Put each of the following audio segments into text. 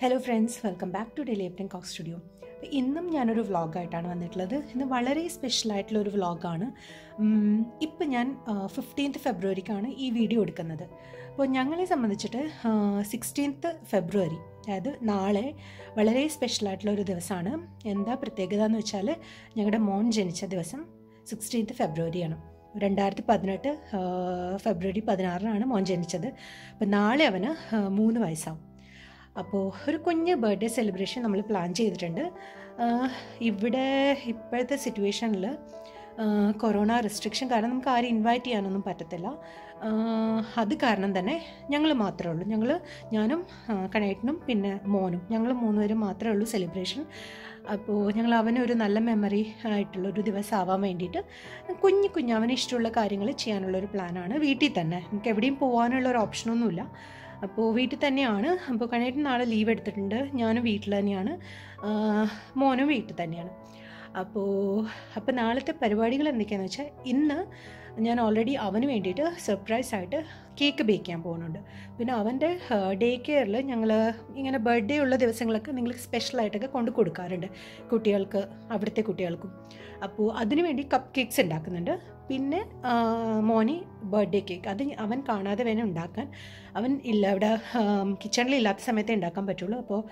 Hello friends welcome back to ഡെലി എപ്റ്റിൻ കോക്ക് സ്റ്റുഡിയോ ഇന്നും ഞാനൊരു വ്ളോഗായിട്ടാണ് വന്നിട്ടുള്ളത് ഇന്ന് വളരെ സ്പെഷ്യൽ ആയിട്ടുള്ള ഒരു വ്ളോഗാണ് ഇപ്പം ഞാൻ ഫിഫ്റ്റീൻത്ത് ഫെബ്രുവരിക്കാണ് ഈ വീഡിയോ എടുക്കുന്നത് അപ്പോൾ ഞങ്ങളെ സംബന്ധിച്ചിട്ട് സിക്സ്റ്റീൻത്ത് ഫെബ്രുവരി അതായത് നാളെ വളരെ സ്പെഷ്യൽ ആയിട്ടുള്ള ഒരു ദിവസമാണ് എന്താ പ്രത്യേകത എന്ന് വെച്ചാൽ ഞങ്ങളുടെ മോൻ ജനിച്ച ദിവസം സിക്സ്റ്റീൻത്ത് ഫെബ്രുവരിയാണ് രണ്ടായിരത്തി പതിനെട്ട് ഫെബ്രുവരി പതിനാറിനാണ് മോൻ ജനിച്ചത് അപ്പോൾ നാളെ അവന് മൂന്ന് വയസ്സാവും അപ്പോൾ ഒരു കുഞ്ഞ് ബർത്ത്ഡേ സെലിബ്രേഷൻ നമ്മൾ പ്ലാൻ ചെയ്തിട്ടുണ്ട് ഇവിടെ ഇപ്പോഴത്തെ സിറ്റുവേഷനിൽ കൊറോണ റെസ്ട്രിക്ഷൻ കാരണം നമുക്ക് ആരും ഇൻവൈറ്റ് ചെയ്യാനൊന്നും പറ്റത്തില്ല അത് കാരണം തന്നെ ഞങ്ങൾ മാത്രമേ ഉള്ളൂ ഞങ്ങൾ ഞാനും കണേട്ടനും പിന്നെ മോനും ഞങ്ങൾ മൂന്നുപേരും മാത്രമേ ഉള്ളൂ സെലിബ്രേഷൻ അപ്പോൾ ഞങ്ങൾ അവന് ഒരു നല്ല മെമ്മറി ആയിട്ടുള്ള ഒരു ദിവസം ആവാൻ വേണ്ടിയിട്ട് കുഞ്ഞു കുഞ്ഞ് അവന് ഇഷ്ടമുള്ള കാര്യങ്ങൾ ചെയ്യാനുള്ളൊരു പ്ലാനാണ് വീട്ടിൽ തന്നെ നമുക്ക് എവിടെയും പോകാനുള്ള ഒരു ഓപ്ഷനൊന്നുമില്ല അപ്പോൾ വീട്ടിൽ തന്നെയാണ് അപ്പോൾ കണേട്ടൻ നാളെ ലീവ് എടുത്തിട്ടുണ്ട് ഞാനും വീട്ടിൽ തന്നെയാണ് മോനും വീട്ടിൽ തന്നെയാണ് അപ്പോൾ അപ്പോൾ നാളത്തെ പരിപാടികൾ എന്തൊക്കെയാണെന്ന് വെച്ചാൽ ഇന്ന് ഞാൻ ഓൾറെഡി അവന് വേണ്ടിയിട്ട് സർപ്രൈസ് ആയിട്ട് കേക്ക് ബേക്ക് ചെയ്യാൻ പോകുന്നുണ്ട് പിന്നെ അവൻ്റെ ഡേ കെയറിൽ ഞങ്ങൾ ഇങ്ങനെ ബർത്ത്ഡേ ഉള്ള ദിവസങ്ങളൊക്കെ നിങ്ങൾ സ്പെഷ്യലായിട്ടൊക്കെ കൊണ്ട് കൊടുക്കാറുണ്ട് കുട്ടികൾക്ക് അവിടുത്തെ കുട്ടികൾക്കും അപ്പോൾ അതിനു വേണ്ടി കപ്പ് കേക്ക്സ് ഉണ്ടാക്കുന്നുണ്ട് പിന്നെ മോനി ബർത്ത്ഡേ കേക്ക് അത് അവൻ കാണാതെ വേണം ഉണ്ടാക്കാൻ അവൻ ഇല്ല അവിടെ കിച്ചണിൽ ഇല്ലാത്ത സമയത്തേ ഉണ്ടാക്കാൻ പറ്റുള്ളൂ അപ്പോൾ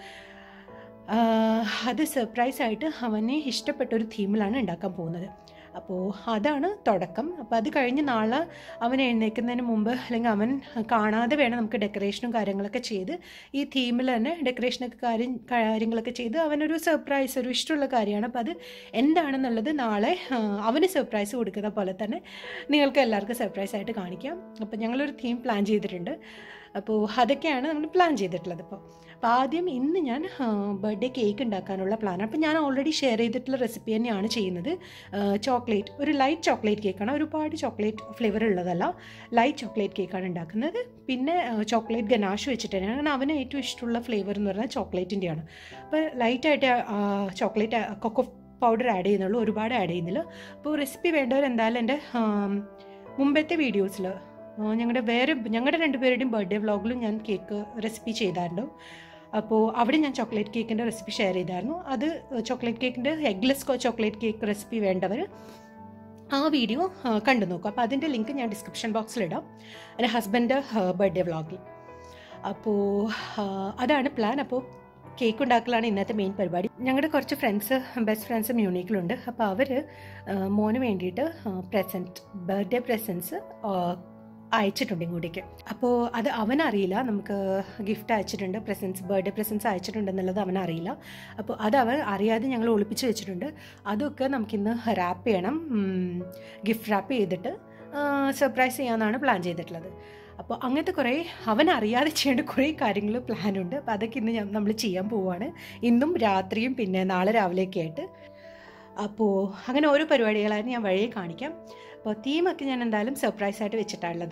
അത് സർപ്രൈസായിട്ട് അവനെ ഇഷ്ടപ്പെട്ട ഒരു തീമിലാണ് ഉണ്ടാക്കാൻ പോകുന്നത് അപ്പോൾ അതാണ് തുടക്കം അപ്പോൾ അത് കഴിഞ്ഞ് നാളെ അവൻ എഴുന്നേൽക്കുന്നതിന് മുമ്പ് അല്ലെങ്കിൽ അവൻ കാണാതെ വേണം നമുക്ക് ഡെക്കറേഷനും കാര്യങ്ങളൊക്കെ ചെയ്ത് ഈ തീമിൽ തന്നെ ഡെക്കറേഷനൊക്കെ കാര്യം കാര്യങ്ങളൊക്കെ ചെയ്ത് അവനൊരു സർപ്രൈസ് ഒരു ഇഷ്ടമുള്ള കാര്യമാണ് അപ്പോൾ അത് എന്താണെന്നുള്ളത് നാളെ അവന് സർപ്രൈസ് കൊടുക്കുന്ന പോലെ തന്നെ നിങ്ങൾക്ക് എല്ലാവർക്കും സർപ്രൈസ് ആയിട്ട് കാണിക്കാം അപ്പോൾ ഞങ്ങളൊരു തീം പ്ലാൻ ചെയ്തിട്ടുണ്ട് അപ്പോൾ അതൊക്കെയാണ് നമ്മൾ പ്ലാൻ ചെയ്തിട്ടുള്ളത് ഇപ്പോൾ അപ്പോൾ ആദ്യം ഇന്ന് ഞാൻ ബർത്ത്ഡേ കേക്ക് ഉണ്ടാക്കാനുള്ള പ്ലാനാണ് അപ്പോൾ ഞാൻ ഓൾറെഡി ഷെയർ ചെയ്തിട്ടുള്ള റെസിപ്പി തന്നെയാണ് ചെയ്യുന്നത് ചോക്ലേറ്റ് ഒരു ലൈറ്റ് ചോക്ലേറ്റ് കേക്കാണ് ഒരുപാട് ചോക്ലേറ്റ് ഫ്ലേവർ ഉള്ളതല്ല ലൈറ്റ് ചോക്ലേറ്റ് കേക്കാണ് ഉണ്ടാക്കുന്നത് പിന്നെ ചോക്ലേറ്റ് ഗനാഷ് വെച്ചിട്ട് തന്നെയാണ് കാരണം അവന് ഏറ്റവും ഇഷ്ടമുള്ള ഫ്ലേവർ എന്ന് പറഞ്ഞാൽ ചോക്ലേറ്റിൻ്റെയാണ് അപ്പോൾ ലൈറ്റായിട്ട് ചോക്ലേറ്റ് കൊക്കോ പൗഡർ ആഡ് ചെയ്യുന്നുള്ളൂ ഒരുപാട് ആഡ് ചെയ്യുന്നില്ല അപ്പോൾ റെസിപ്പി വേണ്ടവർ എന്തായാലും എൻ്റെ മുമ്പത്തെ വീഡിയോസിൽ ഞങ്ങളുടെ വേറെ ഞങ്ങളുടെ രണ്ടുപേരുടെയും ബർത്ത്ഡേ വ്ളോഗിലും ഞാൻ കേക്ക് റെസിപ്പി ചെയ്തായിരുന്നു അപ്പോൾ അവിടെ ഞാൻ ചോക്ലേറ്റ് കേക്കിൻ്റെ റെസിപ്പി ഷെയർ ചെയ്തായിരുന്നു അത് ചോക്ലേറ്റ് കേക്കിൻ്റെ എഗ്ലെസ് ചോക്ലേറ്റ് കേക്ക് റെസിപ്പി വേണ്ടവർ ആ വീഡിയോ കണ്ടു നോക്കും അപ്പോൾ അതിൻ്റെ ലിങ്ക് ഞാൻ ഡിസ്ക്രിപ്ഷൻ ബോക്സിലിടാം എൻ്റെ ഹസ്ബൻഡ് ബർത്ത്ഡേ വ്ളോഗിൽ അപ്പോൾ അതാണ് പ്ലാൻ അപ്പോൾ കേക്ക് ഉണ്ടാക്കലാണ് ഇന്നത്തെ മെയിൻ പരിപാടി ഞങ്ങളുടെ കുറച്ച് ഫ്രണ്ട്സ് ബെസ്റ്റ് ഫ്രണ്ട്സ് മ്യൂണിക്കിലുണ്ട് അപ്പോൾ അവർ മോന് വേണ്ടിയിട്ട് പ്രസൻറ്റ് ബർത്ത്ഡേ പ്രസൻസ് അയച്ചിട്ടുണ്ട് ഇങ്ങോട്ടേക്ക് അപ്പോൾ അത് അവനറിയില്ല നമുക്ക് ഗിഫ്റ്റ് അയച്ചിട്ടുണ്ട് പ്രസൻസ് ബർത്ത്ഡേ പ്രസൻസ് അയച്ചിട്ടുണ്ടെന്നുള്ളത് അവനറിയില്ല അപ്പോൾ അത് അവൻ അറിയാതെ ഞങ്ങൾ ഒളിപ്പിച്ച് വെച്ചിട്ടുണ്ട് അതൊക്കെ നമുക്കിന്ന് റാപ്പ് ചെയ്യണം ഗിഫ്റ്റ് റാപ്പ് ചെയ്തിട്ട് സർപ്രൈസ് ചെയ്യാമെന്നാണ് പ്ലാൻ ചെയ്തിട്ടുള്ളത് അപ്പോൾ അങ്ങനത്തെ കുറേ അവൻ അറിയാതെ ചെയ്യേണ്ട കുറേ കാര്യങ്ങൾ പ്ലാനുണ്ട് അപ്പോൾ അതൊക്കെ ഇന്ന് നമ്മൾ ചെയ്യാൻ പോവുകയാണ് ഇന്നും രാത്രിയും പിന്നെ നാളെ രാവിലെയൊക്കെ ആയിട്ട് അപ്പോൾ അങ്ങനെ ഓരോ പരിപാടികളായിരുന്നു ഞാൻ വഴിയെ കാണിക്കാം അപ്പോൾ തീമൊക്കെ ഞാൻ എന്തായാലും സർപ്രൈസ് ആയിട്ട് വെച്ചിട്ടുള്ളത്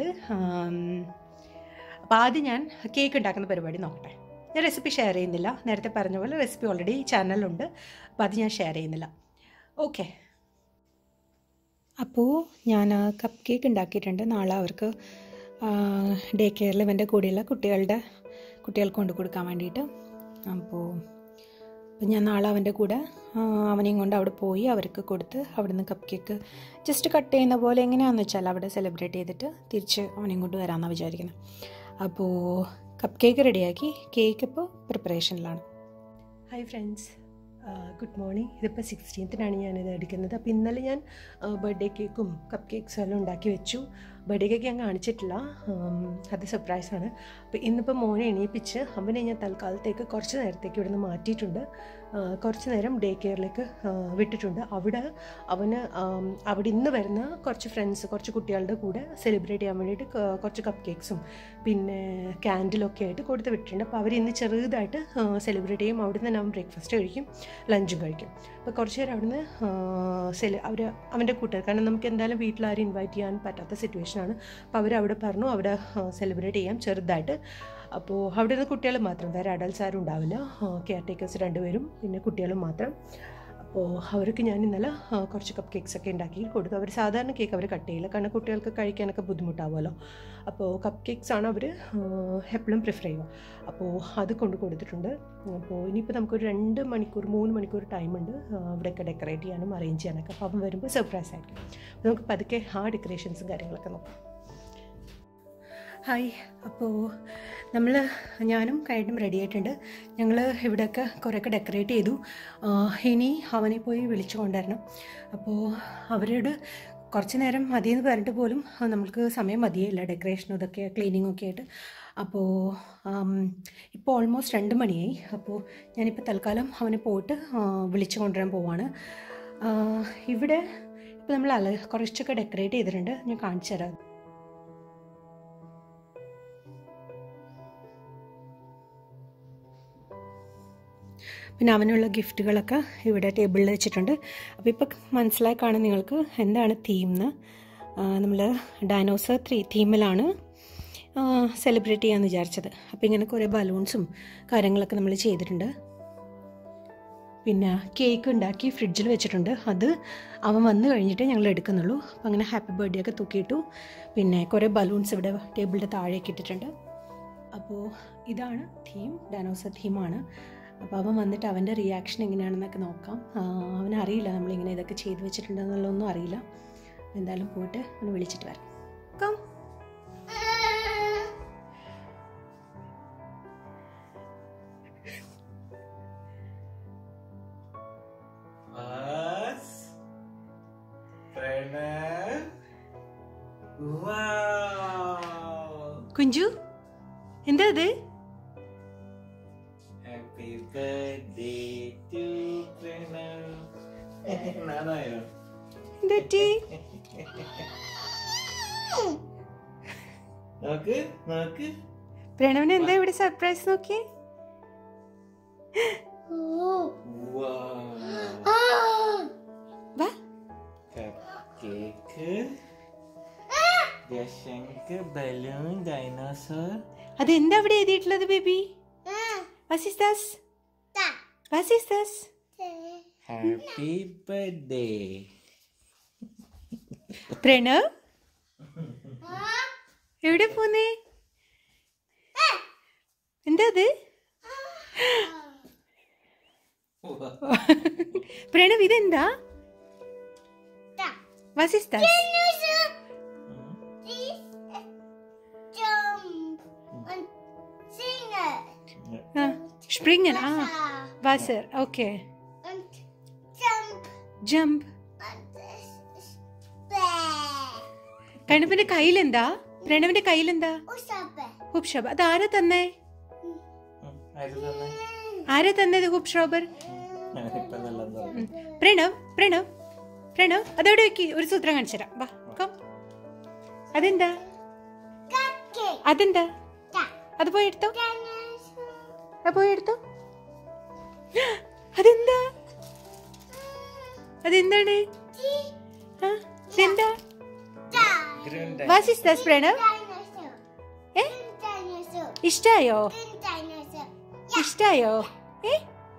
അപ്പോൾ ആദ്യം ഞാൻ കേക്ക് ഉണ്ടാക്കുന്ന പരിപാടി നോക്കട്ടെ ഞാൻ റെസിപ്പി ഷെയർ ചെയ്യുന്നില്ല നേരത്തെ പറഞ്ഞ പോലെ റെസിപ്പി ഓൾറെഡി ചാനലിലുണ്ട് അപ്പോൾ അത് ഞാൻ ഷെയർ ചെയ്യുന്നില്ല ഓക്കെ അപ്പോൾ ഞാൻ കപ്പ് കേക്ക് ഉണ്ടാക്കിയിട്ടുണ്ട് നാളെ അവർക്ക് ഡേ കെയറിൽ ഇവൻ്റെ കൂടെയുള്ള കുട്ടികളുടെ കുട്ടികൾക്ക് കൊണ്ട് കൊടുക്കാൻ വേണ്ടിയിട്ട് അപ്പോൾ അപ്പം ഞാൻ നാളെ അവൻ്റെ കൂടെ അവനെയും കൊണ്ട് അവിടെ പോയി അവർക്ക് കൊടുത്ത് അവിടെ നിന്ന് കപ്പ് കേക്ക് ജസ്റ്റ് കട്ട് ചെയ്യുന്ന പോലെ എങ്ങനെയാണെന്ന് വെച്ചാൽ അവിടെ സെലിബ്രേറ്റ് ചെയ്തിട്ട് തിരിച്ച് അവനെയും കൊണ്ട് വരാമെന്നാണ് വിചാരിക്കുന്നത് അപ്പോൾ കപ്പ് കേക്ക് റെഡിയാക്കി കേക്ക് ഇപ്പോൾ പ്രിപ്പറേഷനിലാണ് ഹായ് ഫ്രണ്ട്സ് ഗുഡ് മോർണിംഗ് ഇതിപ്പോൾ സിക്സ്റ്റീൻത്തിനാണ് ഞാനിത് എടുക്കുന്നത് അപ്പോൾ ഇന്നലെ ഞാൻ ബർത്ത്ഡേ കേക്കും കപ്പ് കേക്ക്സും എല്ലാം ഉണ്ടാക്കി വെച്ചു ബർത്ത്ഡേ കേക്ക് ഞാൻ കാണിച്ചിട്ടില്ല അത് സർപ്രൈസാണ് അപ്പോൾ ഇന്നിപ്പോൾ മോനെ എണീപ്പിച്ച് അവനെ ഞാൻ തൽക്കാലത്തേക്ക് കുറച്ച് നേരത്തേക്ക് ഇവിടെ നിന്ന് മാറ്റിയിട്ടുണ്ട് കുറച്ച് നേരം ഡേ കെയറിലേക്ക് വിട്ടിട്ടുണ്ട് അവിടെ അവന് അവിടെ ഇന്ന് വരുന്ന കുറച്ച് ഫ്രണ്ട്സ് കുറച്ച് കുട്ടികളുടെ കൂടെ സെലിബ്രേറ്റ് ചെയ്യാൻ വേണ്ടിയിട്ട് കുറച്ച് കപ്പ് കേക്ക്സും പിന്നെ ക്യാൻഡിലൊക്കെ ആയിട്ട് കൊടുത്ത് വിട്ടിട്ടുണ്ട് അപ്പോൾ അവർ ഇന്ന് ചെറുതായിട്ട് സെലിബ്രേറ്റ് ചെയ്യും അവിടെ നിന്ന് അവൻ ബ്രേക്ക്ഫാസ്റ്റ് കഴിക്കും ലഞ്ചും കഴിക്കും അപ്പോൾ കുറച്ച് നേരം അവിടുന്ന് സെലി അവർ അവൻ്റെ കൂട്ടുകാർ കാരണം നമുക്ക് എന്തായാലും വീട്ടിലാരും ഇൻവൈറ്റ് ചെയ്യാൻ പറ്റാത്ത സിറ്റുവേഷനാണ് അപ്പോൾ അവരവിടെ പറഞ്ഞു അവിടെ സെലിബ്രേറ്റ് ചെയ്യാം ചെറുതായിട്ട് അപ്പോൾ അവിടെ നിന്ന് കുട്ടികൾ മാത്രം വേറെ അഡൽസ് ആരും ഉണ്ടാവില്ല കെയർ ടേക്കേഴ്സ് രണ്ടുപേരും പിന്നെ കുട്ടികളും മാത്രം അപ്പോൾ അവർക്ക് ഞാൻ ഇന്നലെ ആ, കുറച്ച് കപ്പ് കേക്ക്സ് ഒക്കെ ഉണ്ടാക്കി കൊടുത്തു അവർ സാധാരണ കേക്ക് അവർ കട്ട് ചെയ്യില്ല കാരണം കുട്ടികൾക്ക് കഴിക്കാനൊക്കെ ബുദ്ധിമുട്ടാവുമല്ലോ അപ്പോൾ കപ്പ് കേക്ക്സ് ആണ് അവർ എപ്പോഴും പ്രിഫർ ചെയ്യുക അപ്പോൾ അത് കൊണ്ട് കൊടുത്തിട്ടുണ്ട് അപ്പോൾ ഇനിയിപ്പോൾ നമുക്കൊരു രണ്ട് മണിക്കൂർ മൂന്ന് മണിക്കൂർ ടൈമുണ്ട് അവിടെയൊക്കെ ഡെക്കറേറ്റ് ചെയ്യാനും അറേഞ്ച് ചെയ്യാനൊക്കെ അപ്പോൾ അവൻ വരുമ്പോൾ സർപ്രൈസ് ആയിരിക്കും അപ്പോൾ നമുക്ക് പതുക്കെ ആ ഡെക്കറേഷൻസും കാര്യങ്ങളൊക്കെ നോക്കാം ഹായ് അപ്പോൾ നമ്മൾ ഞാനും കൈട്ടും റെഡി ആയിട്ടുണ്ട് ഞങ്ങൾ ഇവിടെയൊക്കെ കുറേയൊക്കെ ഡെക്കറേറ്റ് ചെയ്തു ആ, ഇനി അവനെ പോയി വിളിച്ചു കൊണ്ടുവരണം അപ്പോൾ അവരോട് കുറച്ച് നേരം മതിയെന്ന് പറഞ്ഞിട്ട് പോലും ആ, നമ്മൾക്ക് സമയം മതിയില്ല ഡെക്കറേഷനും ഇതൊക്കെ ക്ലീനിങ്ങും ഒക്കെ ആയിട്ട് അപ്പോൾ ഇപ്പോൾ ഓൾമോസ്റ്റ് രണ്ട് മണിയായി അപ്പോൾ ഞാനിപ്പോൾ തൽക്കാലം അവനെ പോയിട്ട് ആ, വിളിച്ചു കൊണ്ടുവരാൻ പോവാണ് ആ, ഇവിടെ ഇപ്പോൾ നമ്മൾ അല കുറച്ചൊക്കെ ഡെക്കറേറ്റ് ചെയ്തിട്ടുണ്ട് ഞാൻ കാണിച്ചു തരാം പിന്നെ അവനുള്ള ഗിഫ്റ്റുകളൊക്കെ ഇവിടെ ടേബിളിൽ വെച്ചിട്ടുണ്ട് അപ്പോൾ ഇപ്പോൾ മനസ്സിലായി കാണും നിങ്ങൾക്ക് എന്താണ് തീം എന്ന് നമ്മൾ ഡൈനോസർ ത്രീ തീമിലാണ് സെലിബ്രേറ്റ് ചെയ്യാമെന്ന് വിചാരിച്ചത് അപ്പോൾ ഇങ്ങനെ കുറേ ബലൂൺസും കാര്യങ്ങളൊക്കെ നമ്മൾ ചെയ്തിട്ടുണ്ട് പിന്നെ കേക്ക് ഉണ്ടാക്കി ഫ്രിഡ്ജിൽ വെച്ചിട്ടുണ്ട് അത് അവൻ വന്ന് കഴിഞ്ഞിട്ട് ഞങ്ങൾ എടുക്കുന്നുള്ളൂ അപ്പോൾ അങ്ങനെ ഹാപ്പി ബർത്ത്ഡേ ഒക്കെ തൂക്കിയിട്ടു പിന്നെ കുറേ ബലൂൺസ് ഇവിടെ ടേബിളിൻ്റെ താഴേക്ക് ഇട്ടിട്ടുണ്ട് അപ്പോൾ ഇതാണ് തീം ഡൈനോസർ തീമാണ് അപ്പോൾ അവൻ വന്നിട്ട് അവൻ്റെ റിയാക്ഷൻ എങ്ങനെയാണെന്നൊക്കെ നോക്കാം ആ, അവനറിയില്ല നമ്മളിങ്ങനെ ഇതൊക്കെ ചെയ്തു വെച്ചിട്ടുണ്ടെന്നുള്ളതൊന്നും അറിയില്ല എന്തായാലും പോയിട്ട് അവനെ വിളിച്ചിട്ട് വരാം come Was? Pranav? Wow! Kunju എന്താ അത് Happy birthday to Pranav. നാനായോ എന്താ പറ്റി? നോക്ക് നോക്ക് പ്രണവിന് എന്താ ഇവിടെ സർപ്രൈസ് നോക്കി വാ കേക്ക് ദശങ്ക് ബലൂൺ ഡൈനോസർ അത് എന്താ അവിടെ എഴുതിയിട്ടുള്ളത് baby was is this was is this happy birthday Pranav എവിടെ പോന്നേ എന്താ അത് പ്രണവ് ഇതെന്താ വാസ് ഇസ് ദസ് സ്പ്രിംഗ് ആ വാസർ ഓക്കെ ജമ്പ് കണ്ണപ്പിന്റെ കയ്യിലെന്താ പ്രണവിന്റെ കയ്യിലെന്താ ഹുബ് ഷോബർ അത് ആരാ തന്നേ ആര് തന്നെ ആരാ തന്നത് ഹുബ് ഷോബർ ഇപ്പൊ നല്ല ഉം. പ്രണവ് പ്രണവ് പ്രണവ് അതോടെ വെക്ക് ഒരു സൂത്രം കാണിച്ചു തരാം വാ കം അതെന്താ അതെന്താ അത് പോയി എടുത്തോ അത് പോയി എടുത്തോ അതെന്താ അതെന്താണ് ആ, ഇതെന്താ വാസ് ഇസ് ദസ് പ്രണവ് ഏ ഇഷ്ടായോ ഇഷ്ടായോ ഏ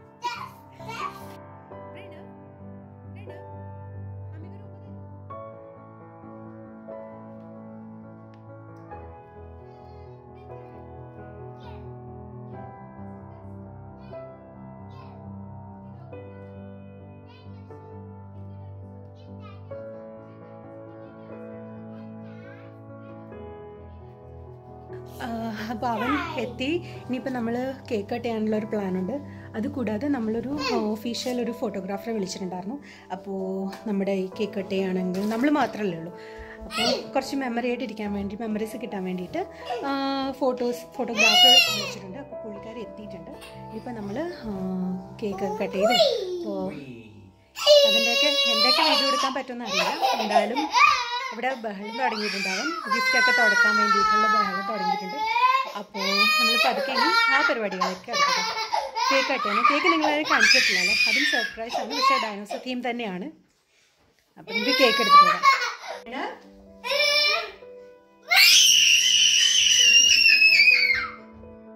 അപ്പോൾ അവൻ എത്തി ഇനിയിപ്പോൾ നമ്മൾ കേക്ക് കട്ട് ചെയ്യാനുള്ള ഒരു പ്ലാനുണ്ട് അതുകൂടാതെ നമ്മളൊരു ഒഫീഷ്യൽ ഒരു ഫോട്ടോഗ്രാഫറെ വിളിച്ചിട്ടുണ്ടായിരുന്നു അപ്പോൾ നമ്മുടെ ഈ കേക്ക് കട്ട് ചെയ്യുകയാണെങ്കിൽ നമ്മൾ മാത്രമല്ലേ ഉള്ളൂ അപ്പോൾ കുറച്ച് മെമ്മറി ആയിട്ട് ഇരിക്കാൻ വേണ്ടി മെമ്മറീസ് കിട്ടാൻ വേണ്ടിയിട്ട് ഫോട്ടോസ് ഫോട്ടോഗ്രാഫർ വിളിച്ചിട്ടുണ്ട് അപ്പോൾ പുള്ളിക്കാർ എത്തിയിട്ടുണ്ട് ഇനിയിപ്പോൾ നമ്മൾ കേക്ക് കട്ട് ചെയ്ത് അപ്പോൾ അതിൻ്റെയൊക്കെ എന്തൊക്കെ വീഡിയോ എടുക്കാൻ പറ്റുമെന്ന് അറിയില്ല എന്തായാലും ഇവിടെ ബഹളം തുടങ്ങിയിട്ടുണ്ടാവും ഗിഫ്റ്റൊക്കെ തുടക്കാൻ വേണ്ടിയിട്ടുള്ള ബഹളം തുടങ്ങിയിട്ടുണ്ട് അപ്പോൾ നമ്മൾ പതുക്കെ ഇനി ആ പരിപാടികളൊക്കെ എടുക്കട്ടെ കേക്ക് കട്ടാണ് കേക്ക് നിങ്ങളെ കാണിച്ചിട്ടില്ലല്ലോ അതും സർപ്രൈസ് ആണ് പക്ഷേ ഡൈനോസർ തീം തന്നെയാണ് അപ്പോൾ നമുക്ക് കേക്ക് എടുത്തിട്ട് വരാം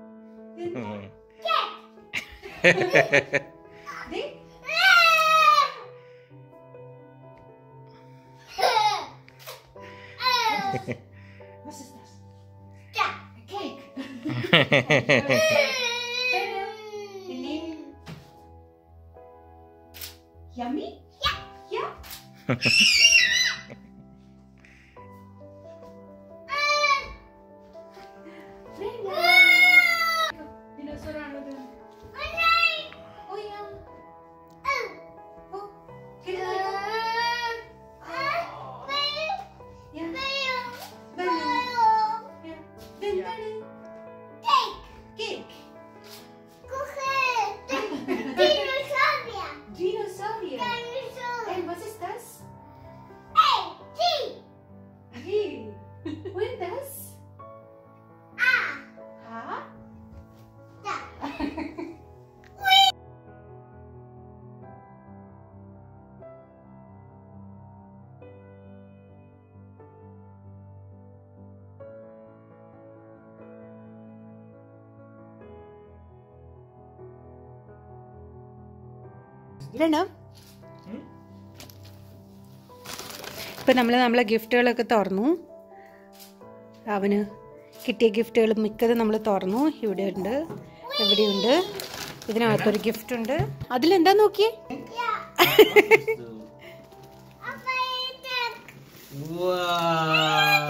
ദേ. Yummy? Yeah. Dinosaur ആണത്. Oh, yeah. Oh, കിടക്ക്. Yeah. Balloon. Yeah. ഇതെന്താണ്? Cake. Dinosaurier. And what is this? Hey. What is this? Huh? Pranav ഇപ്പം നമ്മൾ നമ്മളെ ഗിഫ്റ്റുകളൊക്കെ തുറന്നു അവന് കിട്ടിയ ഗിഫ്റ്റുകൾ മിക്കത് നമ്മൾ തുറന്നു ഇവിടെ ഉണ്ട് എവിടെയുണ്ട് ഇതിനകത്തൊരു ഗിഫ്റ്റ് ഉണ്ട് അതിലെന്താ നോക്കിയേ wow.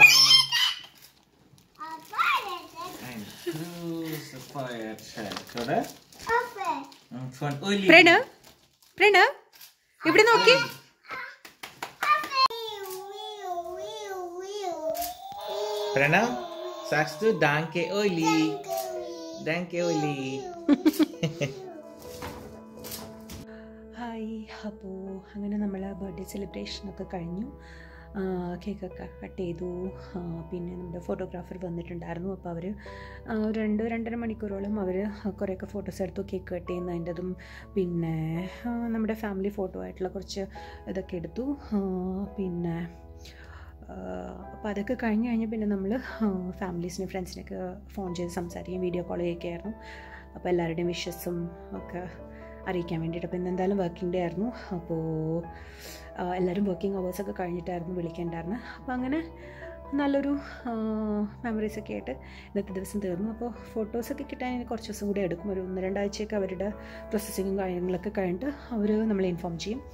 And who's the fire check? Oder? Und von Uli. Pranav Pranav ഇവിടെ നോക്കി Pranav, sagst du Danke, Uli? Danke, Uli. Hi അപ്പോൾ അങ്ങനെ നമ്മൾ ബർത്ത്ഡേ സെലിബ്രേഷനൊക്കെ കഴിഞ്ഞു കേക്കൊക്കെ കട്ട് ചെയ്തു ആ, പിന്നെ നമ്മുടെ ഫോട്ടോഗ്രാഫർ വന്നിട്ടുണ്ടായിരുന്നു അപ്പോൾ അവർ രണ്ട് രണ്ടര മണിക്കൂറോളം അവർ കുറേയൊക്കെ ഫോട്ടോസ് എടുത്തു കേക്ക് കട്ട് ചെയ്യുന്നതിൻ്റെതും പിന്നെ ആ, നമ്മുടെ ഫാമിലി ഫോട്ടോ ആയിട്ടുള്ള കുറച്ച് ഇതൊക്കെ എടുത്തു ആ, പിന്നെ അപ്പോൾ അതൊക്കെ കഴിഞ്ഞ് കഴിഞ്ഞ് പിന്നെ നമ്മൾ ഫാമിലീസിനെ ഫ്രണ്ട്സിനൊക്കെ ഫോൺ ചെയ്ത് സംസാരിക്കും വീഡിയോ കോൾ ചെയ്യുകയായിരുന്നു അപ്പോൾ എല്ലാവരുടെയും വിഷസും ഒക്കെ അറിയിക്കാൻ വേണ്ടിയിട്ട് അപ്പോൾ ഇന്ന് എന്തായാലും വർക്കിംഗ് ഡേ ആയിരുന്നു അപ്പോൾ എല്ലാവരും വർക്കിംഗ് അവേഴ്സൊക്കെ കഴിഞ്ഞിട്ടായിരുന്നു വിളിക്കേണ്ടായിരുന്നു അപ്പോൾ അങ്ങനെ നല്ലൊരു മെമ്മറീസൊക്കെ ആയിട്ട് ഇന്നത്തെ ദിവസം തീർന്നു അപ്പോൾ ഫോട്ടോസൊക്കെ കിട്ടാൻ ഇനി കുറച്ച് ദിവസം കൂടി എടുക്കും ഒരു ഒന്ന് രണ്ടാഴ്ചയൊക്കെ അവരുടെ പ്രോസസ്സിങ്ങും കാര്യങ്ങളൊക്കെ കഴിഞ്ഞിട്ട് അവർ നമ്മളെ ഇൻഫോം ചെയ്യും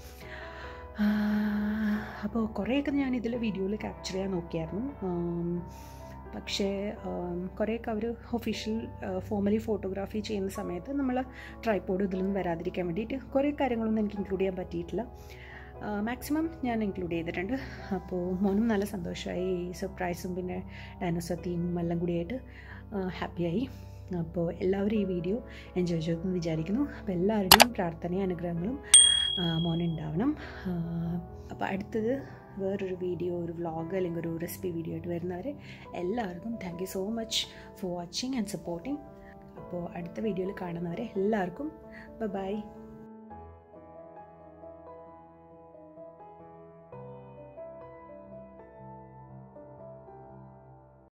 അപ്പോൾ കുറേയൊക്കെ ഞാൻ ഇതിൽ വീഡിയോയിൽ ക്യാപ്ചർ ചെയ്യാൻ നോക്കിയായിരുന്നു ആം, പക്ഷേ ആം, കുറേയൊക്കെ അവർ ഒഫീഷ്യൽ ഫോമലി ഫോട്ടോഗ്രാഫി ചെയ്യുന്ന സമയത്ത് നമ്മൾ ട്രൈപ്പോഡ് ഇതിലൊന്നും വരാതിരിക്കാൻ വേണ്ടിയിട്ട് കുറേ കാര്യങ്ങളൊന്നും എനിക്ക് ഇൻക്ലൂഡ് ചെയ്യാൻ പറ്റിയിട്ടില്ല മാക്സിമം ഞാൻ ഇൻക്ലൂഡ് ചെയ്തിട്ടുണ്ട് അപ്പോൾ മോനും നല്ല സന്തോഷമായി സർപ്രൈസും പിന്നെ ഡൈനോസർ തീമും എല്ലാം കൂടിയായിട്ട് ഹാപ്പിയായി അപ്പോൾ എല്ലാവരും ഈ വീഡിയോ എൻജോയ് ചെയ്തെന്ന് വിചാരിക്കുന്നു അപ്പോൾ എല്ലാവരുടെയും പ്രാർത്ഥനയും അനുഗ്രഹങ്ങളും ആ, മോനുണ്ടാവണം അപ്പോൾ അടുത്തത് വേറൊരു വീഡിയോ ഒരു വ്ളോഗ് അല്ലെങ്കിൽ ഒരു റെസിപ്പി വീഡിയോ ആയിട്ട് വരുന്നവരെ എല്ലാവർക്കും thank you so much for watching and supporting അപ്പോൾ അടുത്ത വീഡിയോയിൽ കാണുന്നവരെ എല്ലാവർക്കും ബൈ